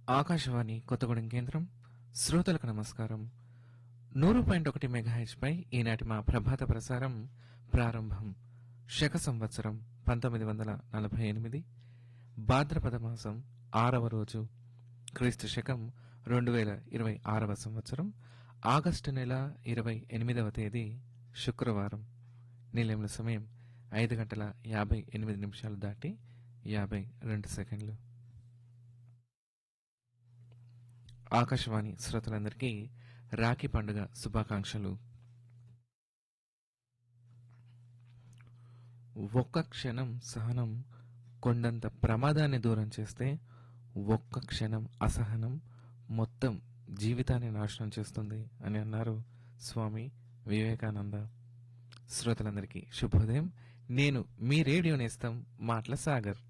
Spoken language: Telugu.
ఆకాశవాణి కొత్తగూడెం కేంద్రం శ్రోతలకు నమస్కారం నూరు పాయింట్ ఒకటి మెగాహెచ్ పై ఈనాటి మా ప్రభాత ప్రసారం ప్రారంభం శక సంవత్సరం పంతొమ్మిది వందల నలభై ఎనిమిది భాద్రపద మాసం ఆరవ రోజు క్రీస్తు శకం రెండు వేల ఇరవై ఆరవ సంవత్సరం ఆగస్టు నెల ఇరవై ఎనిమిదవ తేదీ శుక్రవారం నిలయంల సమయం ఐదు గంటల యాభై ఎనిమిది నిమిషాలు దాటి యాభై రెండు సెకండ్లు ఆకాశవాణి శ్రోతలందరికీ రాఖీ పండుగ శుభాకాంక్షలు ఒక్క క్షణం సహనం కొండంత ప్రమాదాన్ని దూరం చేస్తే ఒక్క క్షణం అసహనం మొత్తం జీవితాన్ని నాశనం చేస్తుంది అని అన్నారు స్వామి వివేకానంద శ్రోతలందరికీ శుభోదయం నేను మీ రేడియో నేస్తం మాటల సాగర్